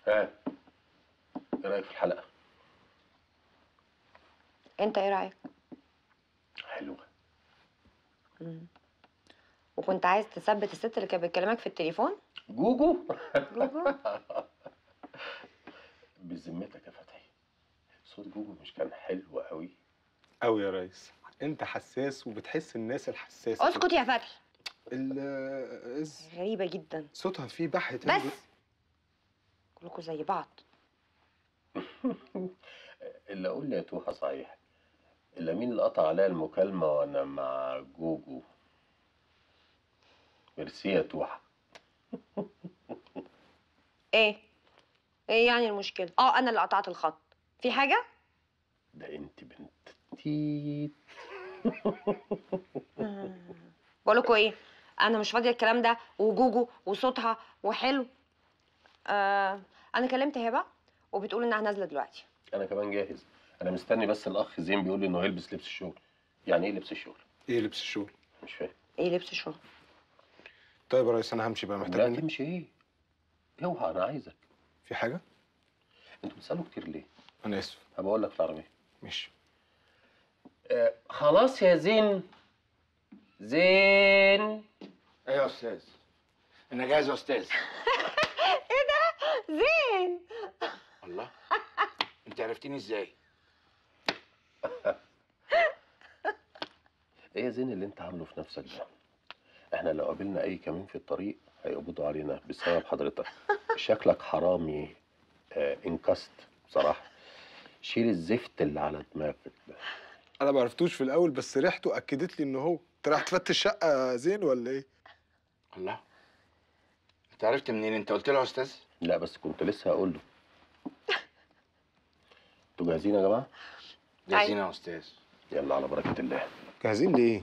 ها ايه رايك في الحلقه انت ايه رايك حلوه وكنت عايز تثبت الست اللي كانت بتكلمك في التليفون جوجو جوجو بذمتك يا فتحي صوت جوجو مش كان حلو قوي قوي يا ريس انت حساس وبتحس الناس الحساسه اسكت يا فتحي ال إز- غريبه جدا صوتها فيه بحة بس كلكم زي بعض اللي اقول لي يا توحه صحيح الا مين اللي قطع عليا المكالمه وانا مع جوجو ميرسي يا توحه ايه ايه يعني المشكله اه انا اللي قطعت الخط في حاجه ده انت بنت تيت بقول لكم ايه انا مش فاضيه الكلام ده وجوجو وصوتها وحلو آه انا كلمت هبه وبتقول انها نازله دلوقتي انا كمان جاهز انا مستني بس الاخ زين بيقول لي انه هيلبس لبس الشغل يعني ايه لبس الشغل ايه لبس الشغل مش فاهم ايه لبس الشغل طيب يا ريس انا همشي بقى محتاج لا مني تمشي ايه اوعى انا عايزك في حاجه انتوا بتسالوا كتير ليه انا اسف هبقول لك في العربيه ماشي آه خلاص يا زين زين ايوه يا استاذ انا جاهز يا استاذ زين الله انت عرفتيني ازاي ايه يا زين اللي انت عامله في نفسك ده احنا لو قابلنا اي كمين في الطريق هيقبضوا علينا بسبب حضرتك شكلك حرامي آه انكست بصراحه شيل الزفت اللي على دماغك ده انا ما عرفتوش في الاول بس ريحته اكدت لي ان هو انت رايح تفتش شقه زين ولا ايه الله انت عرفت منين انت قلت له يا استاذ لا بس كنت لسه هقول له انتوا جاهزين يا جماعه جاهزين يا استاذ يلا على بركه الله جاهزين ليه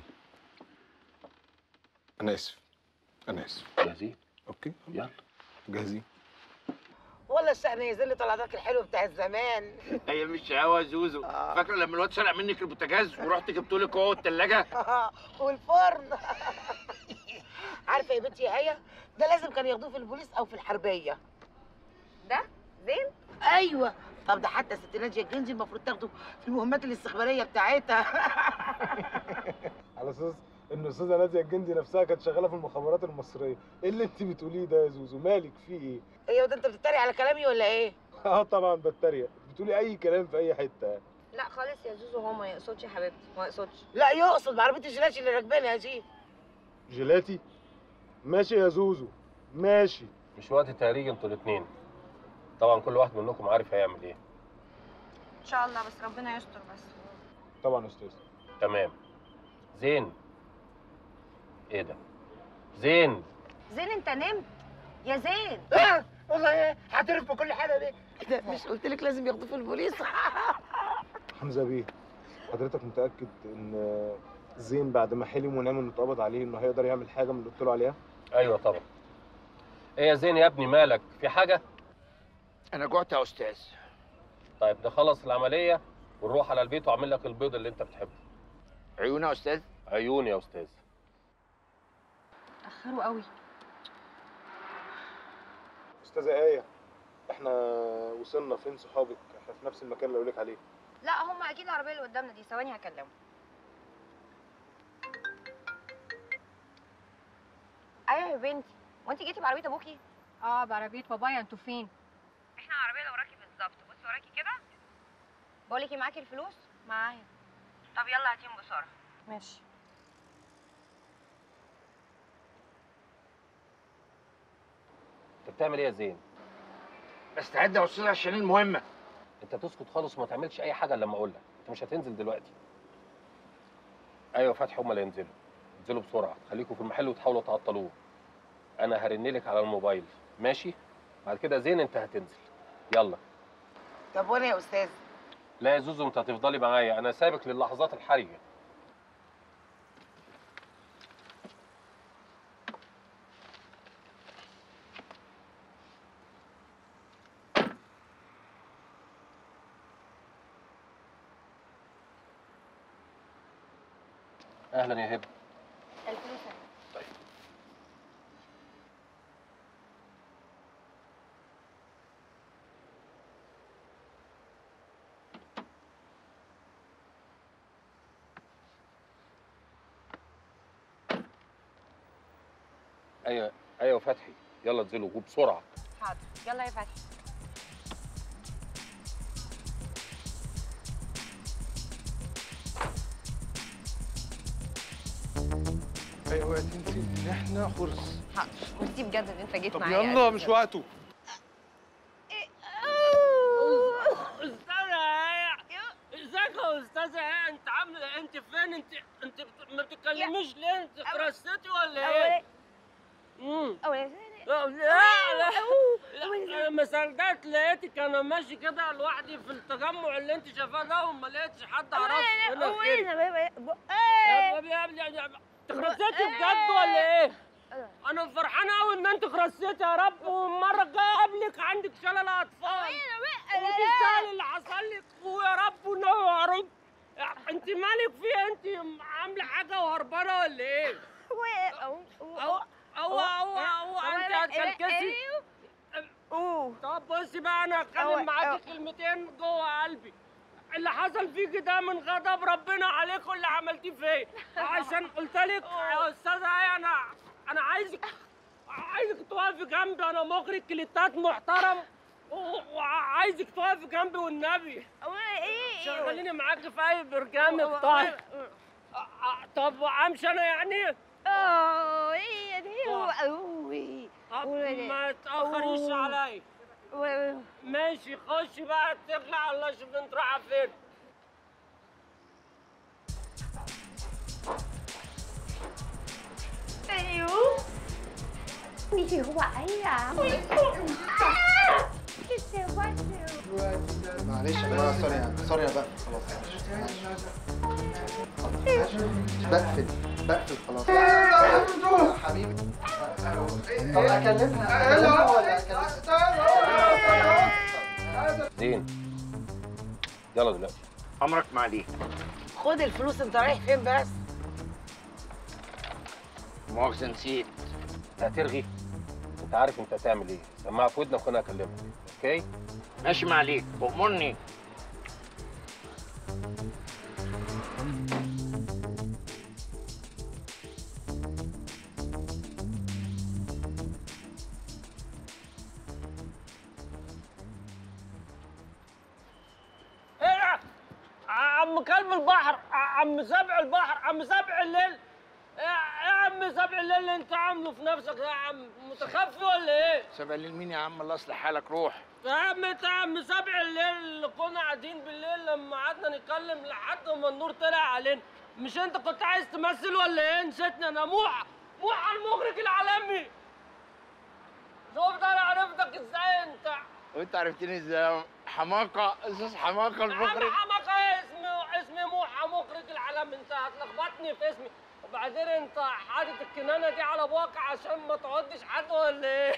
انا اسف انا اسف جاهزين اوكي يلا جاهزين ولا الشأن يزل طلعتك الحلو بتاع الزمان هي مش شقاوة زوزو فاكره لما الواد سرق منك البوتاجاز ورحت جبت لك اهو الثلاجه والفرن عارفه يا بنتي يا هيا ده لازم كان ياخدوه في البوليس او في الحربيه ده زين ايوه طب ده حتى ست ناديه الجندي المفروض تاخده في المهمات الاستخباريه بتاعتها على اساس ان استاذه ناديه الجندي نفسها كانت شغاله في المخابرات المصريه ايه اللي انت بتقوليه ده يا زوزو مالك في ايه ايوه ده انت بتتريق على كلامي ولا ايه اه طبعا بتريق بتقولي اي كلام في اي حته لا خالص يا زوزو هو ما يقصدش يا حبيبتي ما يقصدش لا يقصد بعربيه الجيلاتي اللي راكبينها دي جيلاتي ماشي يا زوزو ماشي مش وقت تهريج انتوا الاثنين طبعا كل واحد منكم عارف هيعمل ايه ان شاء الله بس ربنا يستر بس طبعا يا استاذ تمام زين ايه ده زين زين انت نمت يا زين آه، والله ايه هعترف بكل حاجه دي ده مش قلت لك لازم ياخدوه في البوليس حمزه بيه حضرتك متاكد ان زين بعد ما حلم ونام انه اتقبض عليه انه هيقدر يعمل حاجه من اللي قلت له عليها ايوه طبعا ايه يا زين يا ابني مالك في حاجه انا جوعت يا استاذ طيب نخلص العمليه ونروح على البيت واعمل لك البيض اللي انت بتحبه عيوني يا استاذ عيون يا استاذ اخروا قوي استاذه ايه احنا وصلنا فين صحابك احنا في نفس المكان اللي قلت لك عليه لا هم اكيد العربيه اللي قدامنا دي ثواني هكلمهم ايوه يا بنتي وانت جيتي بعربيه ابوكي اه بعربية بابايا انتوا فين؟ احنا العربيه اللي وراكي بالظبط بصي وراكي كده بقول لك معاكي الفلوس معايا طب يلا هاتيهم بسرعه ماشي انت بتعمل ايه يا زين استعد يا استاذ عشان المهمه انت تسكت خالص وما تعملش اي حاجه الا لما اقول لك انت مش هتنزل دلوقتي ايوه فتحي هم اللي ينزلوا انزلوا بسرعه خليكم في المحل وتحاولوا تعطلوه انا هرن لك على الموبايل ماشي بعد كده زين انت هتنزل يلا طب وانا يا استاذ لا يا زوزو انت هتفضلي معايا انا سابك للحظات الحرجه اهلا يا هبه الفلوس طيب ايوه ايوه فتحي يلا انزلوا وبسرعه حاضر يلا يا فتحي ايوه تنسي ان احنا خرس حاضر ميرسي بجد ان انت جيت طب معايا يلا أوي مش بجد. وقته استاذة هيا ازيك يا استاذة هيا انت عاملة إيه؟ انت فين انت انت بت- ما بتتكلميش ليه انت اترستي ولا ايه؟ امم لا لا لا انا ما صدقت لقيتك انا ماشي كده لوحدي في التجمع اللي انت شايفاه ده وما لقيتش حد اعرفه هنا غيرك. يا ابني يا ابني يا ابني انت خرسيتي بجد ولا ايه؟ انا فرحان قوي ان انت خرسيتي يا رب والمره الجايه اقابلك عندك شلل اطفال وتستاهل اللي حصل لك ويا رب ونوي يا رب انت مالك فيها انت عامله حاجه وهربانه ولا ايه؟ هو هو هو هو انت هتكلكسي طب بصي بقى انا هتكلم معاكي كلمتين جوه قلبي اللي حصل فيكي ده من غضب ربنا عليك واللي عملتيه فيا عشان قلت لك يا استاذه ايه انا انا عايزك عايزك تقفي جنبي انا مخرج كليتات محترم و- وعايزك تقفي جنبي والنبي شغليني معاكي في اي برنامج طيب أ- أ- طب امشي انا يعني طب ما تاخريش عليا ماشي خشي بقى اتكلي على الله شوف انت رايحه فين معلش يا جماعه سوري يعني سوري انا بقفل خلاص ماشي. بقفل بقفل خلاص يا حبيبي طب اكلمها اكلمها ولا اكلمها زين يلا دلوقتي امرك معاليك خد الفلوس انت رايح فين بس مؤاخذة نسيت انت هترغي انت عارف انت هتعمل ايه سماعه في ودنك وانا هكلمك اوكي ماشي معاليك أمرني ايه عم كلب البحر عم سبع البحر عم سبع الليل ايه يا عم سبع الليل اللي انت عامله في نفسك يا عم متخفي ولا ايه؟ سبع ليل مين يا عم الله يصلح حالك روح يا عم انت يا عم سبع الليل اللي كنا قاعدين بالليل لما قعدنا نتكلم لحد ما النور طلع علينا مش انت كنت عايز تمثل ولا ايه نسيتني انا موحى موحى المخرج العالمي شفت انا عرفتك ازاي انت وانت عرفتني ازاي حماقة استاذ حماقة المخرج عم حماك ايه اسمي اسمي موحى مخرج العالم انت هتلخبطني في اسمي وبعدين انت حاطط الكنانه دي على بوقك عشان ما تعدش حد ولا ايه؟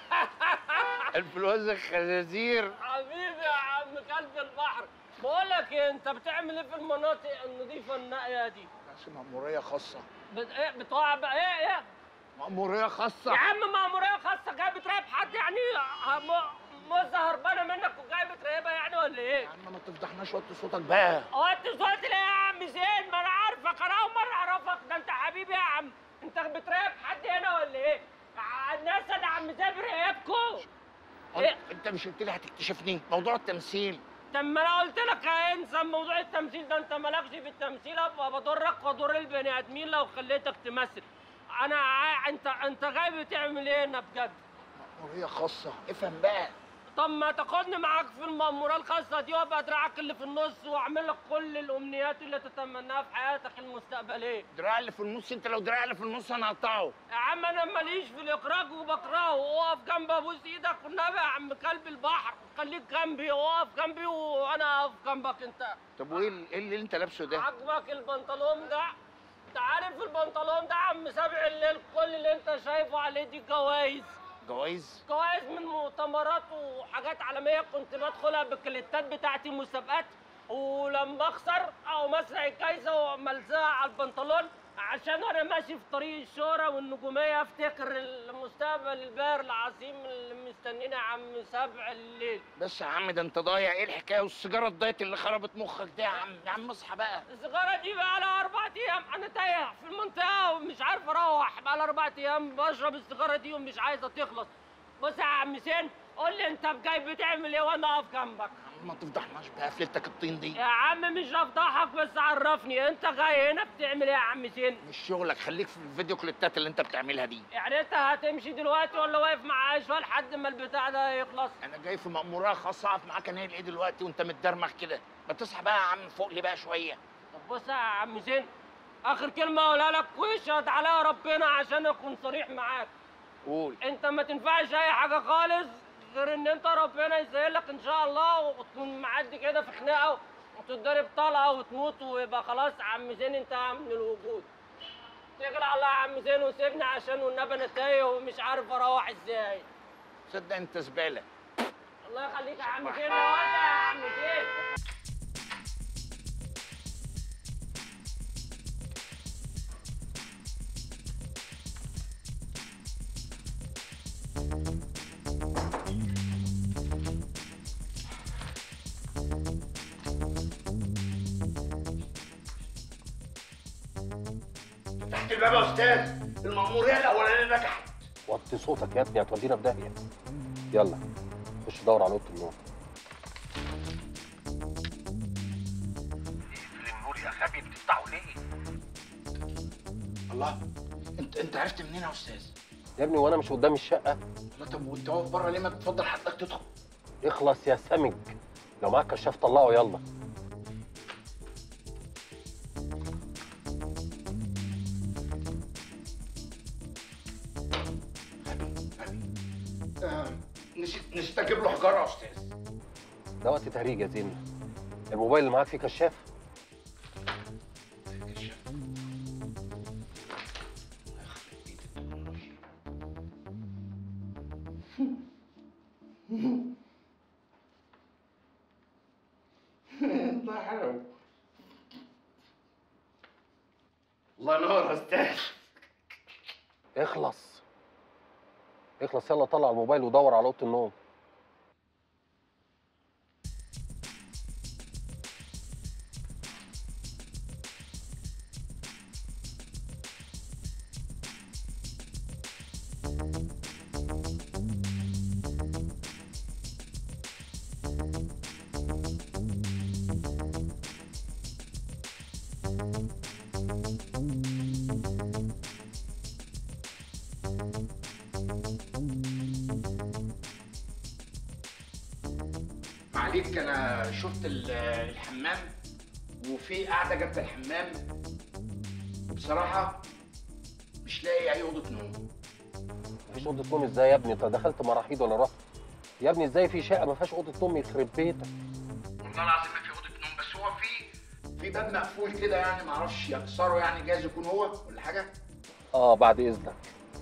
الفلوس الخنازير حبيبي يا عم كلب البحر بقول لك ايه انت بتعمل ايه في المناطق النظيفه النائيه دي؟ بس مأمورية خاصة بت... ايه بتوع بقى ايه ايه؟ مأمورية خاصة يا عم مأمورية خاصة جاي بتراقب حد يعني م- موزة هربانة منك وجاي بتراقبها يعني ولا يا ايه؟ عم ما تفضحناش وطي صوتك بقى هو انت صوت ليه يا عم زين؟ ما انا عارفك انا اول مرة اعرفك ده انت حبيبي يا عم انت بتراقب حد هنا ولا ايه؟ ع- الناس اللي عم زي بيراقبكوا ايه؟ انت مش قلت لي هتكتشفني موضوع التمثيل طب ما انا قلت لك انسى موضوع التمثيل ده انت مالكش في التمثيل ابقى بضرك واضر البني ادمين لو خليتك تمثل انا ع... انت انت جاي بتعمل ايه هنا بجد؟ مأمورية خاصة افهم بقى طب ما تاخدني معاك في المأمورية الخاصة دي وابقى دراعك اللي في النص واعمل لك كل الامنيات اللي تتمناها في حياتك المستقبليه دراع اللي في النص انت لو دراع اللي في النص انا هقطعه يا عم انا ماليش في الاخراج وبكرهه واقف جنبي ابوس ايدك والنبي يا عم كلب البحر خليك جنبي واقف جنبي وانا اقف جنبك انت طب وايه ال- ايه اللي انت لابسه ده؟ عاجبك البنطلون ده انت عارف البنطلون ده يا عم سابع الليل كل اللي انت شايفه عليه دي جوايز جوايز؟ جوائز من مؤتمرات وحاجات عالميه كنت بدخلها بالكليتات بتاعتي مسابقات ولما اخسر او مسرح الجايزه وملزقها على البنطلون عشان انا ماشي في طريق الشهرة والنجومية افتكر المستقبل الباهر العظيم اللي مستنينا يا عم سبع الليل بس يا عم ده انت ضايع ايه الحكايه والسيجاره الدايت اللي خربت مخك ده يا عم يا عم اصحى بقى السيجارة دي بقى لها أربع أيام أنا تايه في المنطقة ومش عارف أروح بقى لها أربع أيام بشرب السيجارة دي ومش عايزة تخلص بص يا عم حسين قول لي أنت جاي بتعمل إيه وأنا أقف جنبك يا عم ما تفضحناش بقى فلتك الطين دي يا عم مش هفضحك بس عرفني أنت جاي هنا بتعمل إيه يا عم حسين مش شغلك خليك في الفيديو كليبات اللي انت بتعملها دي يعني أنت هتمشي دلوقتي ولا واقف مع شوية لحد ما البتاع ده يخلص انا جاي في مأمورية خاصة اقف معاك انا ايه دلوقتي وانت متدرمخ كده ما تصحى بقى يا عم فوق لي بقى شوية طب بص يا عم حسين آخر كلمة أقولها لك واشهد عليها ربنا عشان أكون صريح معاك قول انت ما تنفعش اي حاجه خالص غير ان انت ربنا يسهل لك ان شاء الله وتكون معدي كده في خناقه وتتضرب طلقه وتموت ويبقى خلاص عم زين انتهى من الوجود اتكل على الله يا عم زين وسيبني عشان والنبي انا تايه ومش عارف اروح ازاي صدق انت زبالة الله يخليك يا عم زين يا واد يا عم زين فتحت الباب يا استاذ المأمورية الاولانية نجحت وطي صوتك يا ابني هتودينا في داهيه يلا خش دور على اوضه النوم النور يا غبي بتفتحه ليه؟ الله انت انت عرفت منين يا استاذ؟ يا ابني وانا مش قدام الشقه الله طب وانت واقف بره ليه ما بتفضل حضرتك تدخل؟ اخلص يا سمج لو معاك كشاف طلعه يلا آه، نسيت نسيت اجيب له حجاره يا استاذ ده وقت تهريج يا زين الموبايل اللي معاك فيه كشاف الله حلو الله ينور يا استاذ اخلص اخلص يلا طلع الموبايل ودور على اوضه النوم معليك انا شفت ال- الحمام وفي قاعده جنب الحمام بصراحه مش لاقي اي اوضه نوم مفيش اوضه نوم ازاي يا ابني انت دخلت مراحيض ولا رحت يا ابني ازاي في شقه ما فيهاش اوضه نوم يخرب بيتك والله العظيم ما في اوضه نوم بس هو في في باب مقفول كده يعني ما اعرفش يكسره يعني جايز يكون هو ولا حاجه اه بعد اذنك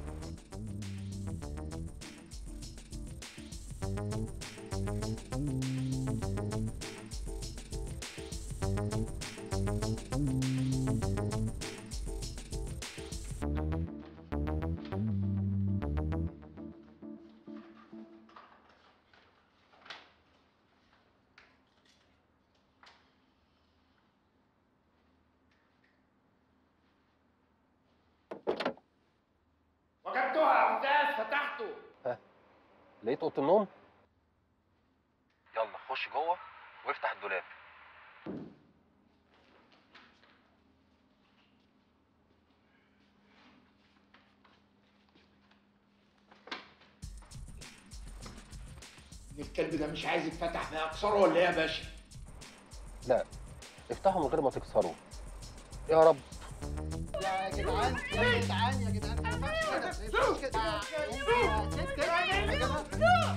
وجدتها يا استاذ فتحته لقيت اوضه النوم يلا خش جوه وافتح الدولاب الكلب ده مش عايز يتفتح بقى اكسره ولا ايه يا باشا لا افتحه من غير ما تكسره يا رب يا جدعان يا جدعان يا جدعان ما ينفعش كده ما ينفعش كده يا ست يا جماعه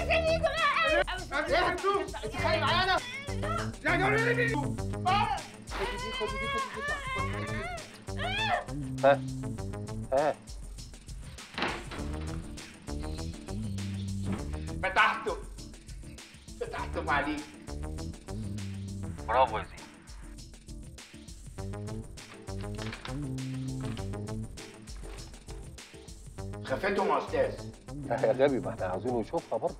ايه هتشوف انت خايف معايا انا يا جماعه خدي دي خدي دي خدي دي ها ها فتحته فتحته معليك برافو يا زين شافتهم يا استاذ يا غبي ما احنا عاوزينه يشوفها برضه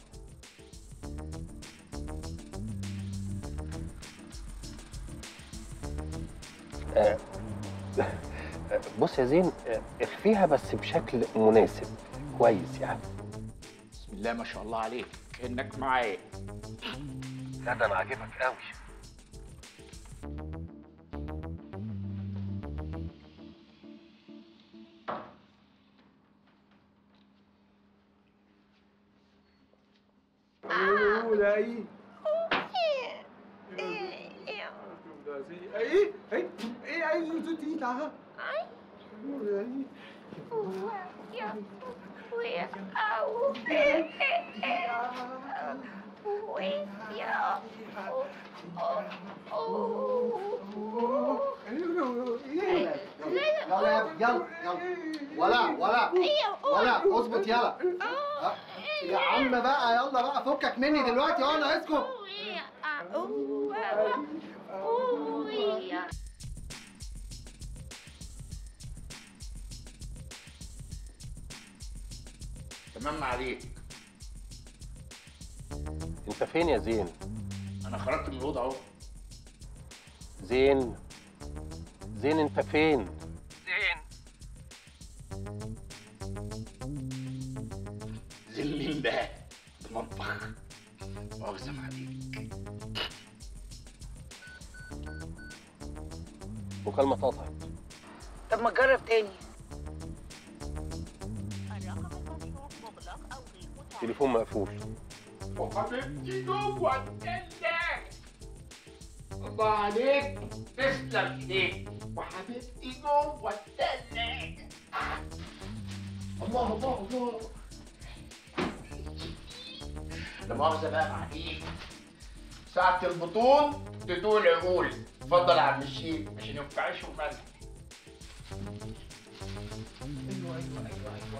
آه، آه، بص يا زين آه، اخفيها بس بشكل مناسب كويس يعني بسم الله ما شاء الله عليك كانك معايا لا ده انا عاجبك قوي يلا يلا يلا ولا ولا ولا اظبط يلا أه، يا عم بقى يلا بقى فكك مني دلوقتي وانا اسكت تمام عليك انت فين يا زين انا خرجت من الاوضه اهو زين زين انت فين زين زين مين بقى المطبخ مؤاخذة عليك مكالمة اتقطعت طب ما تجرب تاني تليفون مقفول وحبيبتي جوه التلاجة الله عليك تسلم ايديك وحبيبتي جوه التلاجة الله الله الله لا مؤاخذة بقى معاكيك ساعة البطون تدول العقول اتفضل يا عم الشيخ عشان يبقى عيش وملح ايوه ايوه ايوه ايوه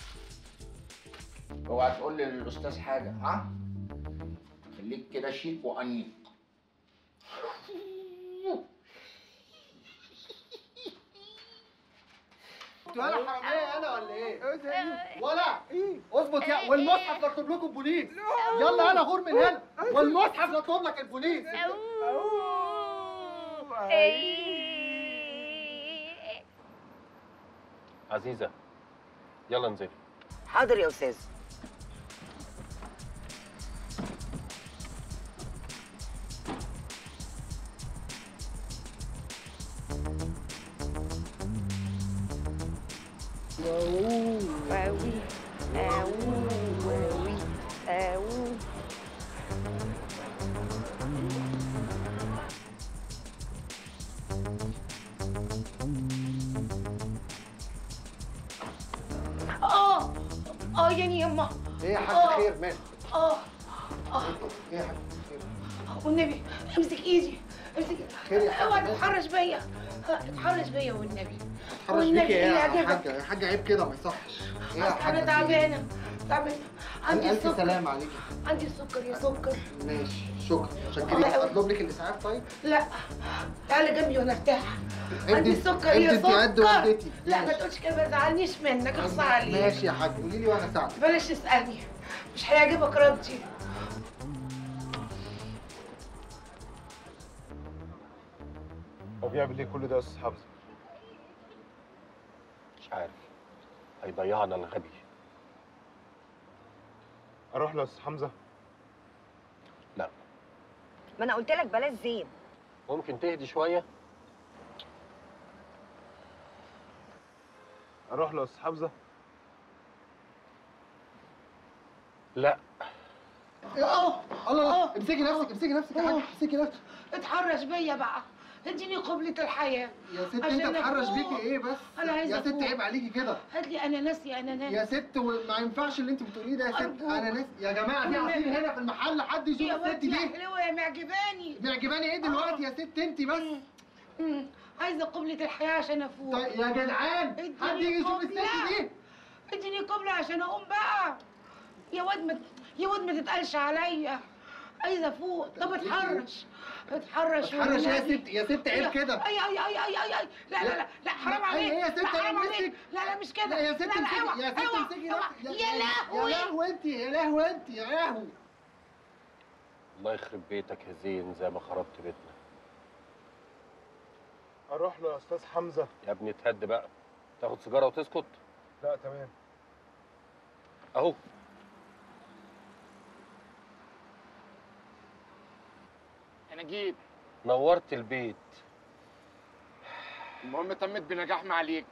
اوعى تقول لي للاستاذ حاجه ها خليك كده شيك وانيق ولا حرامية انا ولا ايه؟ ولا اظبط يا والمصحف نطلب لكم بوليس يلا انا غور من هنا والمصحف نطلب لك البوليس عزيزة يلا انزلي حاضر يا استاذ اه اه يعني يما ايه يا حاج خير مالك؟ اه ايه يا حاج خير؟ والنبي امسك ايدي امسك خير يا حاج، اوعى مالك؟ تتحرش بيا اتحرش بيا والنبي حرش والنبي بيك ايه إيه يا يعجبك؟ حاج يا حاج عيب كده ما يصحش ايه يا حاج انا تعبانه تعبانه عندي الف السكر سلام عليك عندي السكر يا سكر ماشي شكرا شكرا الله يقويك. اطلب لك الاسعاف طيب لا تعالى جنبي وانا ارتاح انت- عندي السكر يا انت سكر قد والدتي. لا ما ماشي. تقولش كده ما تزعلنيش منك اخصى عليك ماشي يا حاج قولي لي وانا اساعدك بلاش تسالني مش هيعجبك ردي هو بيعمل ليه كل ده يا استاذ حمزه؟ مش عارف هيضيعنا الغبي اروح له يا استاذ حمزه؟ ما انا قلت لك بلاش زين ممكن تهدي شوية اروح له يا استاذ حمزه؟ لا اه الله الله امسكي نفسك امسكي نفسك يا حاج امسكي نفسك اتحرش بيا بقى اديني قبلة الحياة يا ست عشان انت اتحرش أفوق. بيكي ايه بس أنا عايزة يا ست أفوق. عيب عليكي كده هات لي اناناس يا اناناس يا ست وما ينفعش اللي انت بتقوليه ده يا ست أرجوك. انا ناس يا جماعه في عصير هنا في المحل حد يشوف يا الست واد يا دي حلوة يا معجباني بيعجباني ايه دلوقتي يا ست انت بس مم. عايزة قبلة الحياة عشان افوق طيب يا جدعان اديني حد يجي يشوف الست قبلة. دي اديني قبلة عشان اقوم بقى يا واد ما يا واد ما تتقلش عليا عايزه افوق طب اتحرش اتحرش اتحرش يا والنبي. ست يا ست عيب كده اي اي اي اي اي اي لا لا لا لا حرام لا، عليك ايه يا ست لا حرام امسك. عليك لا لا مش كده لا يا ست لا لا امسكي اوعى يا ست اوعى امسكي اوعى. نفسك. يا لهوي يا لهوي انت يا لهوي انت يا لهوي الله يخرب بيتك يا زين زي ما خربت بيتنا اروح له يا استاذ حمزه يا ابني تهد بقى تاخد سيجاره وتسكت لا تمام اهو انا جيت نورت البيت المهم تمت بنجاح معاليك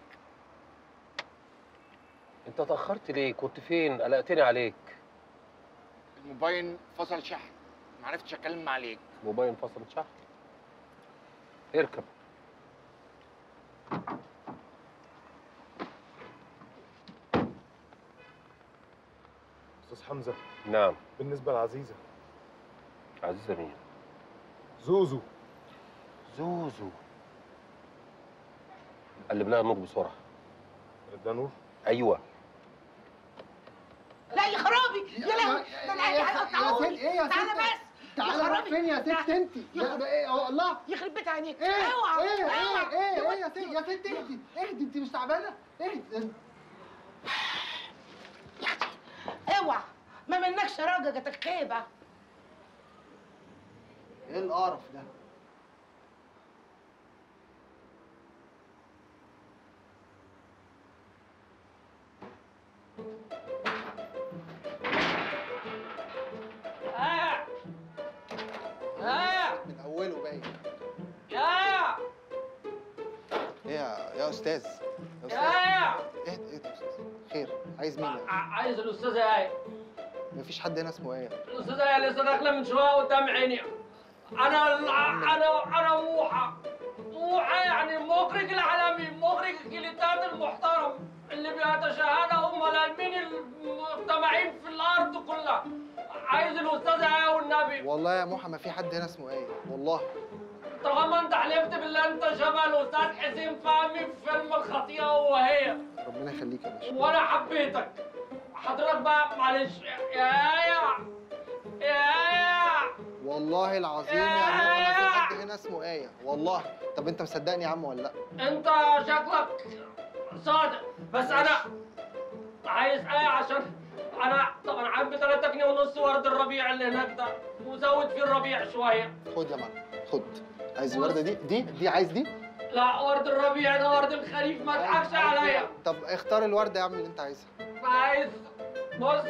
انت اتاخرت ليه كنت فين قلقتني عليك الموبايل فصل شحن معرفتش اتكلم معاليك موبايل فصل شحن اركب استاذ حمزه نعم بالنسبه لعزيزه عزيزه مين زوزو زوزو قلب لها النور بسرعه ده نور ايوه لا يا خرابي يا لهوي ده انا يا عايزه ست- يا اقطعهولي ست ايه يا تعالى ست بس تعالى يا رايح خرابي. فين يا ست تعالى. انت لا ده ايه أهو الله يخرب بيت عينيك ايه اوعى ايه اوعى ايه ايه ايه يا ست يا ست اهدي اهدي انت مش تعبانه اهدي اوعى ما منكش راجل جاتك خيبه ايه القرف ده آه آه من اوله باين يا ايه يا يا استاذ يا استاذ يا اهدي اهدي يا استاذ خير عايز مين يعني؟ ع- عايز الاستاذه ايه مفيش حد هنا اسمه ايه الاستاذه ايه لسه داخله من شويه قدام عيني انا انا انا موحى موحى يعني المخرج العالمي مخرج الجليتات المحترم اللي بيتشاهدهم ملايين المجتمعين في الارض كلها عايز الاستاذه ايه والنبي والله يا موحى ما في حد هنا اسمه ايه والله طالما انت حلفت بالله انت شبه الاستاذ حسين فهمي في فيلم الخطيئه وهي ربنا يخليك يا باشا وانا حبيتك حضرتك بقى معلش يا يا يا والله العظيم يا موحى ما في حد هنا اسمه ايه والله طب انت مصدقني يا عم ولا لا انت شكلك صادق بس انا عايز ايه عشان انا طبعا عندي 3 جنيه ونص ورد الربيع اللي هناك ده وزود فيه الربيع شويه خد يا معلم خد عايز الورده دي دي دي عايز دي لا ورد الربيع ده ورد الخريف ما تضحكش عليا طب اختار الورده يا عم اللي انت عايزها عايز بص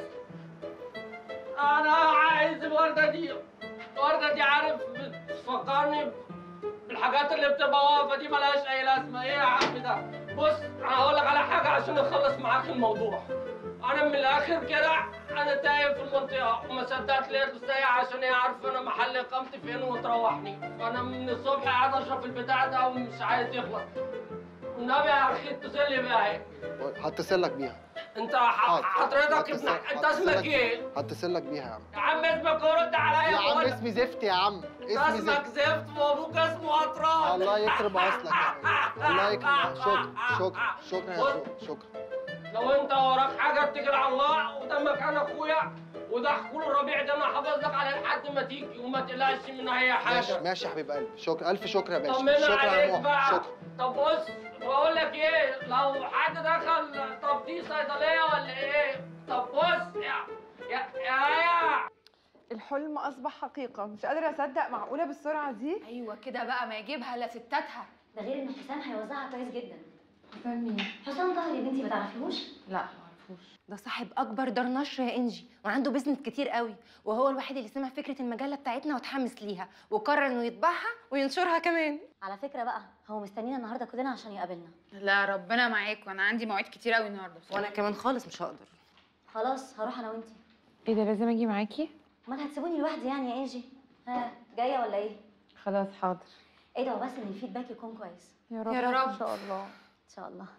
انا عايز الورده دي الورده دي عارف بتفكرني بالحاجات اللي بتبقى واقفه دي ملهاش اي لازمه ايه يا عم ده بص انا هقول لك على حاجه عشان اخلص معاك الموضوع انا من الاخر كده انا تايه في المنطقه وما صدقت لقيت سايق عشان هي عارفه انا محل اقامتي فين وتروحني فانا من الصبح قاعد اشرب البتاع ده ومش عايز يخلص النبي يا اخي اتصل لي بيها اهي هتصل لك بيها انت ح- حاضر. حضرتك هتصل- ابن انت هتصل اسمك لك- ايه؟ هتصل لك بيها يا عم يا عم اسمك ورد عليا يا عم بقول لك. اسمي زفت يا عم انت اسمي اسمك زفت زفت وابوك اسمه اطران الله يكرم اصلك يا باشا. الله يكرم شكرا شكرا شكرا يا شكرا شكرا لو انت وراك حاجه اتكل على الله وده مكان اخويا وده حقول الربيع ده انا حافظ لك عليه لحد ما تيجي وما تقلقش من اي ماشي حاجه ماشي يا حبيب قلبي شكرا الف شكر يا باشا طمنا شكرا يا عليك موحى بقى شكرا طب بص بقول لك ايه لو حد دخل طب دي صيدليه ولا ايه طب بص يا يا يا, يا. الحلم اصبح حقيقه مش قادره اصدق معقوله بالسرعه دي ايوه كده بقى ما يجيبها لستاتها ده غير ان حسام هيوزعها كويس جدا حسام مين حسام ظهر يا بنتي ما تعرفيهوش لا معرفوش ده صاحب اكبر دار نشر يا انجي وعنده بيزنس كتير قوي وهو الوحيد اللي سمع فكره المجله بتاعتنا وتحمس ليها وقرر انه يطبعها وينشرها كمان على فكره بقى هو مستنينا النهارده كلنا عشان يقابلنا لا ربنا معاك وانا عندي مواعيد كتير قوي النهارده وانا كمان خالص مش هقدر خلاص هروح انا وانتي ايه ده لازم اجي معاكي امال هتسيبوني لوحدي يعني يا انجي ها جايه ولا ايه خلاص حاضر ادعوا بس ان الفيدباك يكون كويس يا رب يا رب. ان شاء الله ان شاء الله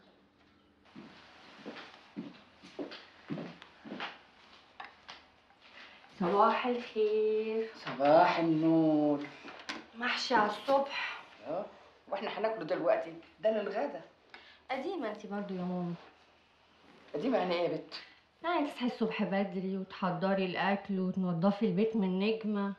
صباح الخير صباح النور محشي على الصبح اه واحنا هناكله دلوقتي ده للغدا قديمة انت برضو يا ماما قديمة يعني ايه يا بت يعني تصحي الصبح بدري وتحضري الأكل وتنضفي البيت من نجمة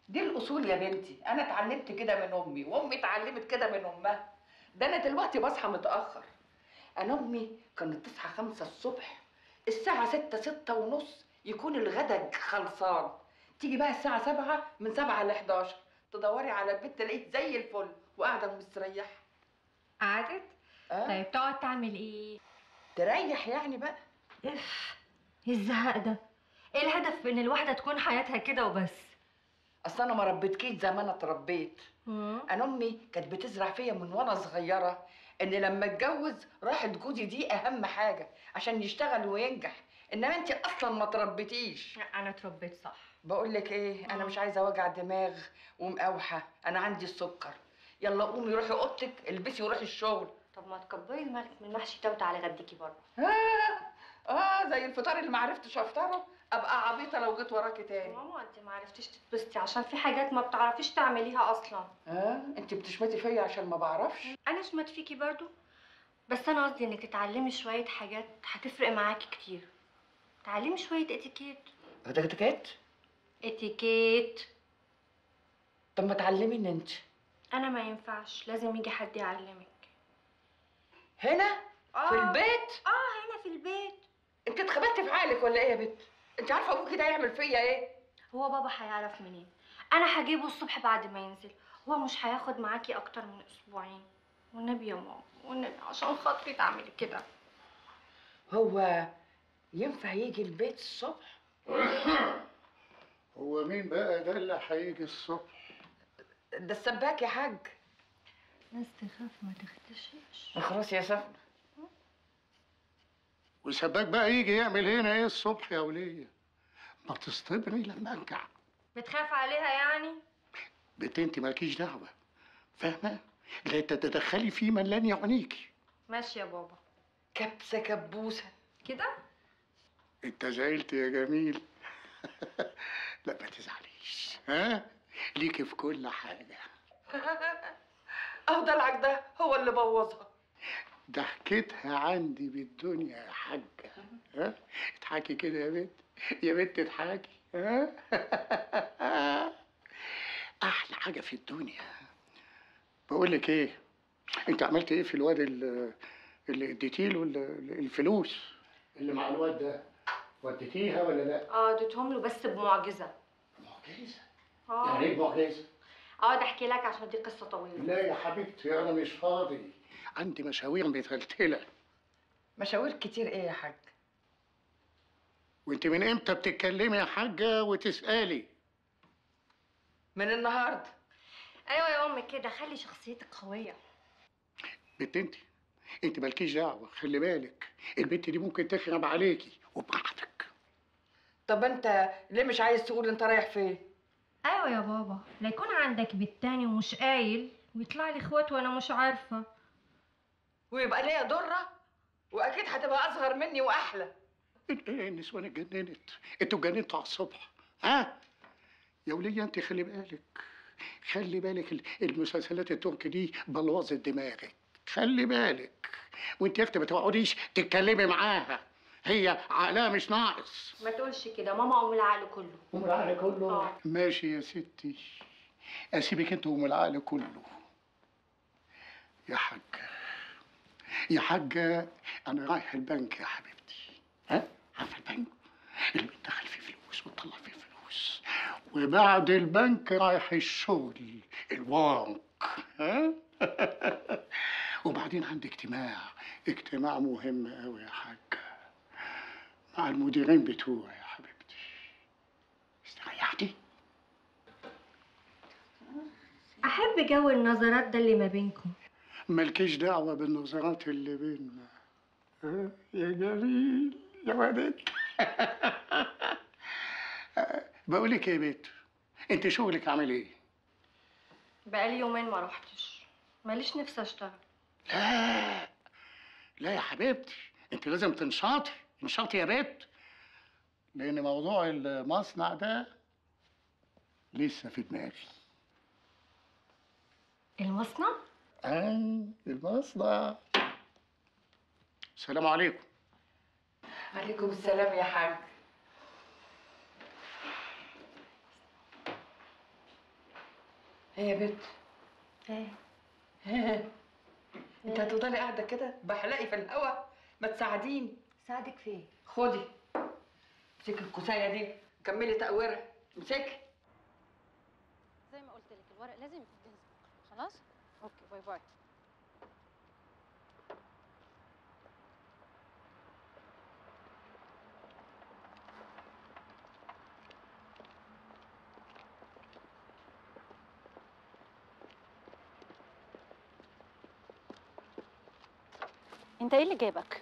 دي الاصول يا بنتي انا اتعلمت كده من امي وامي اتعلمت كده من امها ده انا دلوقتي بصحى متاخر انا امي كانت تصحى خمسة الصبح الساعة ستة ستة ونص يكون الغدا خلصان تيجي بقى الساعة سبعة من سبعة ل 11 تدوري على البيت تلاقيه زي الفل وقاعدة مستريحة قعدت آه. طيب تقعد تعمل ايه تريح يعني بقى اف ايه الزهق ده ايه الهدف ان الواحده تكون حياتها كده وبس اصل انا ما ربيتكيش زي ما انا اتربيت انا امي كانت بتزرع فيا من وانا صغيره ان لما اتجوز راحت جوزي دي اهم حاجه عشان يشتغل وينجح انما انت اصلا ما تربيتيش انا اتربيت صح بقول لك ايه انا مش عايزه وجع دماغ ومقاوحه انا عندي السكر يلا قومي روحي اوضتك البسي وروحي الشغل طب ما تكبري دماغك من المحشي ده وتعالي غديكي بره اه اه زي الفطار اللي ما عرفتش افطره ابقى عبيطه لو جيت وراكي تاني ماما انت ما عرفتيش تتبسطي عشان في حاجات ما بتعرفيش تعمليها اصلا اه انت بتشمتي فيا عشان ما بعرفش انا شمت فيكي برضو بس انا قصدي انك تتعلمي شويه حاجات هتفرق معاكي كتير تعلمي شويه اتيكيت اتيكيت اتيكيت طب ما تعلميني انت انا ما ينفعش لازم يجي حد يعلمك هنا آه. في البيت اه هنا في البيت انت اتخبطتي في عقلك ولا ايه يا بنت انت عارفه ابوكي ده هيعمل فيا ايه هو بابا هيعرف منين انا هجيبه الصبح بعد ما ينزل هو مش هياخد معاكي اكتر من اسبوعين والنبي يا ماما والنبي عشان خاطري تعملي كده هو ينفع يجي البيت الصبح هو مين بقى ده اللي هيجي الصبح ده السباك يا حاج ناس تخاف ما تختشيش خلاص يا سفن وسباك بقى يجي يعمل هنا ايه الصبح يا وليه ما تصطبني لما ارجع بتخاف عليها يعني بنت انت مالكيش دعوه فاهمه لا تتدخلي في من لن يعنيكي ماشي يا بابا كبسه كبوسه كده انت زعلت يا جميل لا ما تزعليش ها ليكي في كل حاجه اهو دلعك ده هو اللي بوظها ضحكتها عندي بالدنيا يا حاجة ها اضحكي كده يا بنت يا بنت اضحكي ها احلى حاجة في الدنيا بقول لك ايه انت عملت ايه في الواد ال- اللي اديتي له ال- الفلوس اللي مع الواد ده وديتيها ولا لا اه اديتهم له بس بمعجزه معجزه اه يعني ايه معجزه اقعد احكي لك عشان دي قصه طويله لا يا حبيبتي انا مش فاضي عندي مشاوير متلتله مشاوير كتير ايه يا حاج وانت من امتى بتتكلمي يا حاجه وتسالي من النهارده ايوه يا امي كده خلي شخصيتك قويه بنت انت انت مالكيش دعوه خلي بالك البنت دي ممكن تخرب عليكي وبراحتك طب انت ليه مش عايز تقول انت رايح فين ايوه يا بابا لا يكون عندك بيت تاني ومش قايل ويطلع لي اخوات وانا مش عارفه ويبقى ليا ضره واكيد هتبقى اصغر مني واحلى ايه النسوان اتجننت انتوا اتجننتوا على الصبح ها يا وليه انت خلي بالك خلي بالك ال- المسلسلات التركي دي بلوظت دماغك خلي بالك وانت يا اختي ما تقعديش تتكلمي معاها هي عقلها مش ناقص ما تقولش كده ماما ام العقل كله ام العقل كله آه. ماشي يا ستي اسيبك انت ام العقل كله يا حاجه يا حاجه انا رايح البنك يا حبيبتي ها عارفه البنك اللي بتدخل فيه فلوس وتطلع فيه فلوس وبعد البنك رايح الشغل البنك ها وبعدين عندي اجتماع اجتماع مهم قوي يا حاجه مع المديرين بتوعي يا حبيبتي استريحتي احب جو النظرات ده اللي ما بينكم مالكيش دعوة بالنظرات اللي بينا ها؟ يا جميل يا ولد بقولك ايه يا بنت انت شغلك عامل ايه؟ بقالي يومين ما روحتش ماليش نفسي اشتغل لا لا يا حبيبتي انت لازم تنشطي انشطي يا بنت لان موضوع المصنع ده لسه في دماغي المصنع اه المصنع السلام عليكم عليكم السلام يا حاج ايه يا بنت ايه انت هتفضلي قاعده كده بحلقي في الهوا ما تساعديني ساعدك في ايه خدي امسكي الكوسايه دي كملي تقويرها امسكي زي ما قلت لك الورق لازم يكون جاهز بكره خلاص اوكي باي باي انت ايه اللي جابك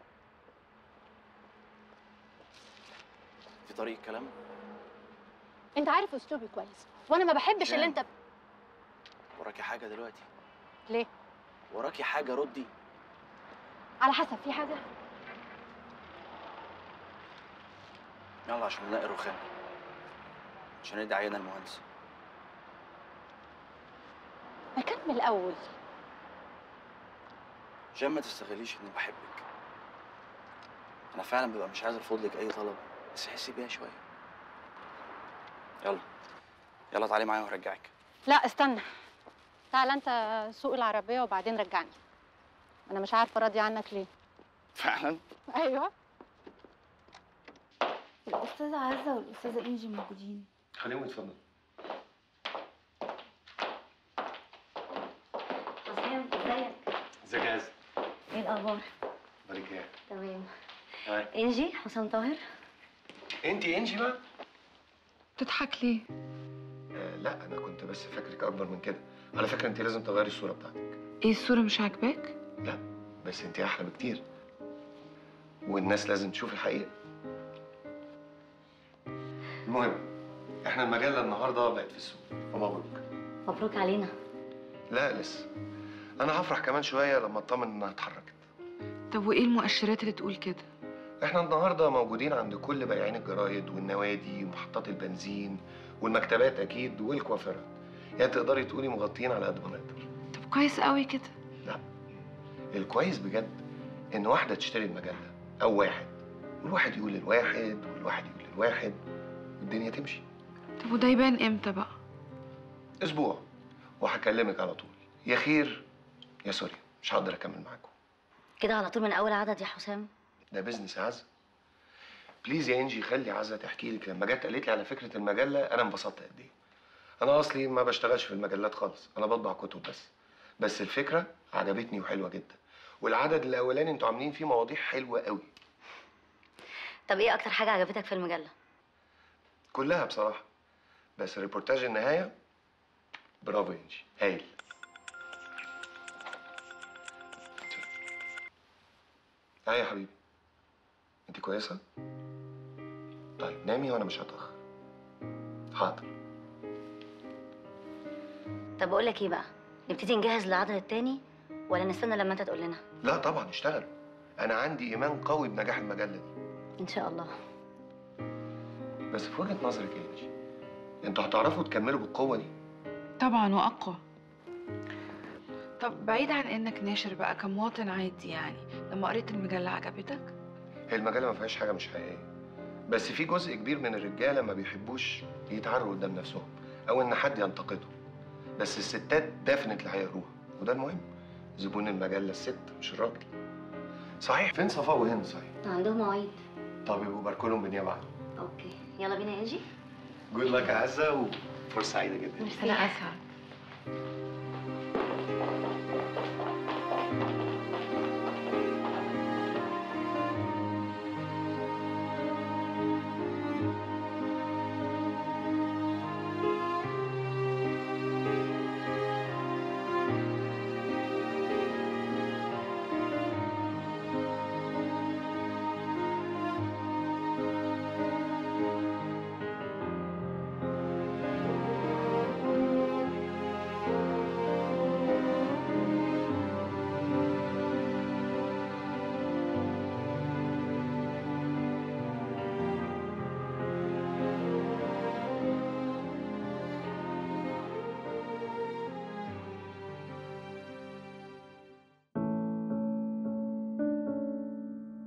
في طريق كلام انت عارف اسلوبي كويس وانا ما بحبش اللي جان. انت وراكي حاجه دلوقتي ليه وراكي حاجه ردي على حسب في حاجه يلا عشان نلاقي الرخام عشان ندي عينه المهندس ما كمل الاول عشان ما تستغليش اني بحبك انا فعلا ببقى مش عايز ارفض لك اي طلب بس حسي بيها شويه يلا يلا تعالي معايا وهرجعك لا استنى تعال انت سوق العربيه وبعدين رجعني انا مش عارفه راضيه عنك ليه فعلا ايوه الاستاذه عزه والاستاذه انجي موجودين خليهم يتفضلوا حسام ازيك ازيك يا عز ايه الاخبار بارك ايه تمام هاي انجي حسام طاهر انت انجي بقى تضحك ليه آه لا انا كنت بس فاكرك اكبر من كده على فكره انت لازم تغيري الصوره بتاعتك ايه الصوره مش عاجباك لا بس انت احلى بكتير والناس لازم تشوف الحقيقه المهم احنا المجله النهارده بقت في السوق فمبروك مبروك علينا لا لسه انا هفرح كمان شويه لما اطمن انها اتحركت طب وايه المؤشرات اللي تقول كده احنا النهارده موجودين عند كل بياعين الجرايد والنوادي ومحطات البنزين والمكتبات اكيد والكوافيرات يعني تقدري تقولي مغطيين على قد ما نقدر طب كويس قوي كده لا الكويس بجد ان واحده تشتري المجله او واحد والواحد يقول للواحد والواحد يقول للواحد والدنيا تمشي طب وده يبان امتى بقى اسبوع وهكلمك على طول يا خير يا سوري مش هقدر اكمل معاكم كده على طول من اول عدد يا حسام ده بيزنس يا عزه بليز يا انجي خلي عزه تحكي لك لما جت قالت لي على فكره المجله انا انبسطت قد ايه انا اصلي ما بشتغلش في المجلات خالص انا بطبع كتب بس بس الفكره عجبتني وحلوه جدا والعدد الاولاني انتوا عاملين فيه مواضيع حلوه قوي طب ايه اكتر حاجه عجبتك في المجله كلها بصراحه بس ريبورتاج النهايه برافو يا انجي هايل اه يا حبيبي انت كويسه طيب نامي وانا مش هتاخر حاضر طب اقول لك ايه بقى نبتدي نجهز للعدد التاني ولا نستنى لما انت تقول لنا لا طبعا اشتغل انا عندي ايمان قوي بنجاح المجله دي ان شاء الله بس في وجهه نظرك يا انجي انتوا هتعرفوا تكملوا بالقوه دي طبعا واقوى طب بعيد عن انك ناشر بقى كمواطن عادي يعني لما قريت المجله عجبتك هي المجله ما فيهاش حاجه مش حقيقيه بس في جزء كبير من الرجاله ما بيحبوش يتعروا قدام نفسهم او ان حد ينتقدهم بس الستات دافنت اللي هيقروها وده المهم زبون المجله الست مش الراجل صحيح فين صفاء وهند صحيح عندهم مواعيد طب يبقوا باركوا لهم بالنيابه عنهم اوكي يلا بينا يا انجي جود لك يا عزه وفرصه سعيده جدا انا اسعد